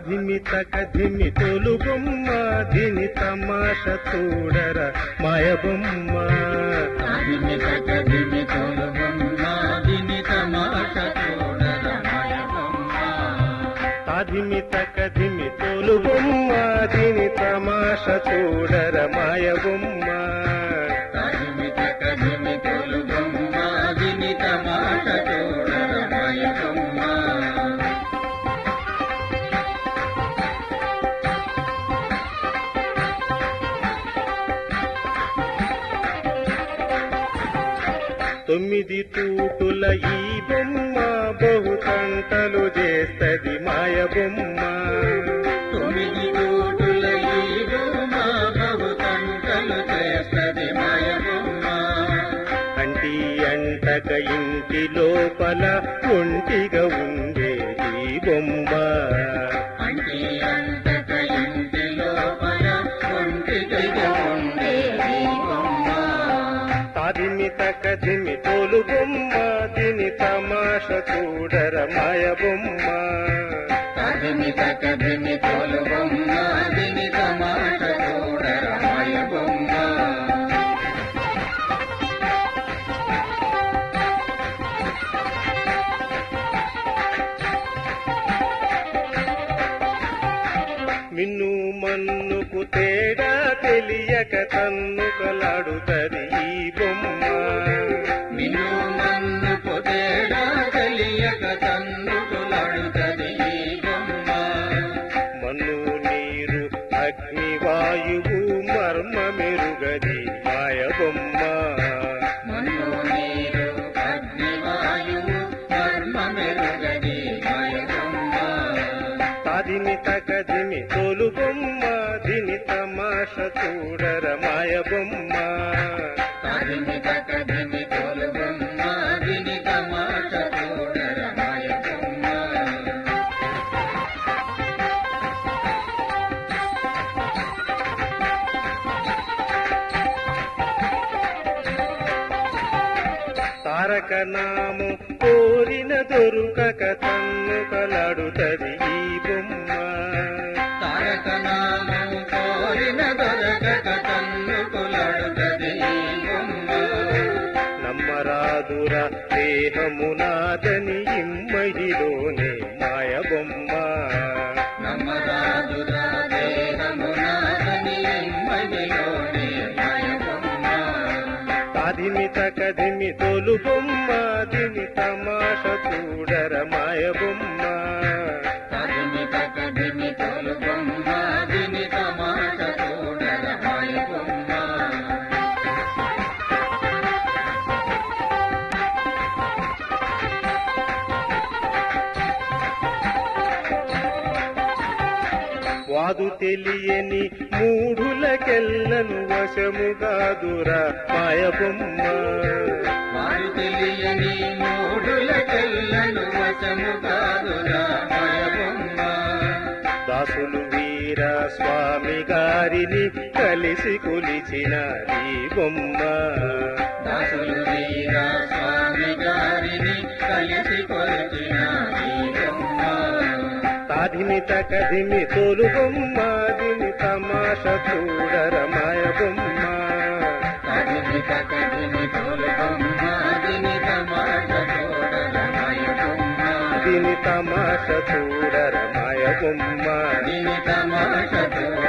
తాధిమి తకధిమి తోలు బొమ్మ దిని తమాష చూడర మాయ బొమ్మ తాదిమి తకదిమి తోలు బొమ్మ దిని తమాష చూడర మాయ బొమ్మ తాధిమి తకధిమి తోలు బొమ్మ దిని తమాష చూడర మాయ బొమ్మ తాదిమి తకదిమి తోలు బొమ్మ దిని తమాష చూడర మాయ బొమ్మ తొమ్మిది తూటుల ఈ బొమ్మ బహు తంటలు చేస్తది మాయ బొమ్మ తొమ్మిది కోటుల ఈ బొమ్మ బహు తంటలు చేస్తది మాయ బొమ్మ అంటి అంటక ఇంటి లోపల ఒంటిగా ఉండే ఈ బొమ్మ అంటి అంటక ఇంటి లోపల ఒంటిగా ఉండే ఈ బొమ్మ తాదిమి తకదిమి తోలు బొమ్మ దీని తమాష చూడర మాయ బొమ్మ తదిమి తకదిమి తోలు బొమ్మ దిని తమాష చూడర మాయ బొమ్మ మిన్ను మన్నుకు తేడా తెలియక తన్నుకలాడుతది ఈ బొమ్మ మిను మన్ను పొదేడా తెలియక తన్నుకులాడుతది ఈ బొమ్మ మన్ను నీరు అగ్ని వాయువు మర్మ మెరుగది మాయ బొమ్మ మన్ను నీరు అగ్ని వాయువు కర్మ మెరుగది మాయ బొమ్మ తాదిని తగదిని తోలు బొమ్మ దిని తమాష చూడర మాయ బొమ్మ తదిమి తకదిమి తోలు బొమ్మ దిని తమాష చూడర మాయ బొమ్మ తారక నాము కోరిన దొరుకక తన్నుకలాడుతది ఈ బొమ్మ తారక నామము కోరిన దొరకక తన్నుకులాడుతది ఈ బొమ్మ నమ్మరాదుర దేహమునాదని ఇమ్మహిలోనే మాయ బొమ్మ నమ్మరాజురా దేహమునాదని మదిలోని మాయ బొమ్మ తాదిమి తకదిమి తోలు బొమ్మ దిని తమాష చూడర మాయ బొమ్మ తదిమి తకదిమి తోలు బొమ్మ దిని తమాష చూడర మాయ బొమ్మ వాదు తెలియని మూఢులకెల్లను వశముగాదురా మాయ బొమ్మ వారు తెలియని మూడుల చెల్లను వశము కాదురా మాయ బొమ్మ దాసులు వీర స్వామి గారిని కలిసి కొలిచిన ఈ బొమ్మ దాసులు వీర స్వామి గారిని కలిసి కొలిచిన ఈ బొమ్మ తాధిమి తకధిమి తోలు బొమ్మ దిని తమాష చూడర మాయ బొమ్మ తదిమి తకదిమి తోలు బొమ్మ దిని తమాష చూడర మాయ బొమ్మ దిని తమాష చూడర మాయ బొమ్మ దిని తమాష చూడర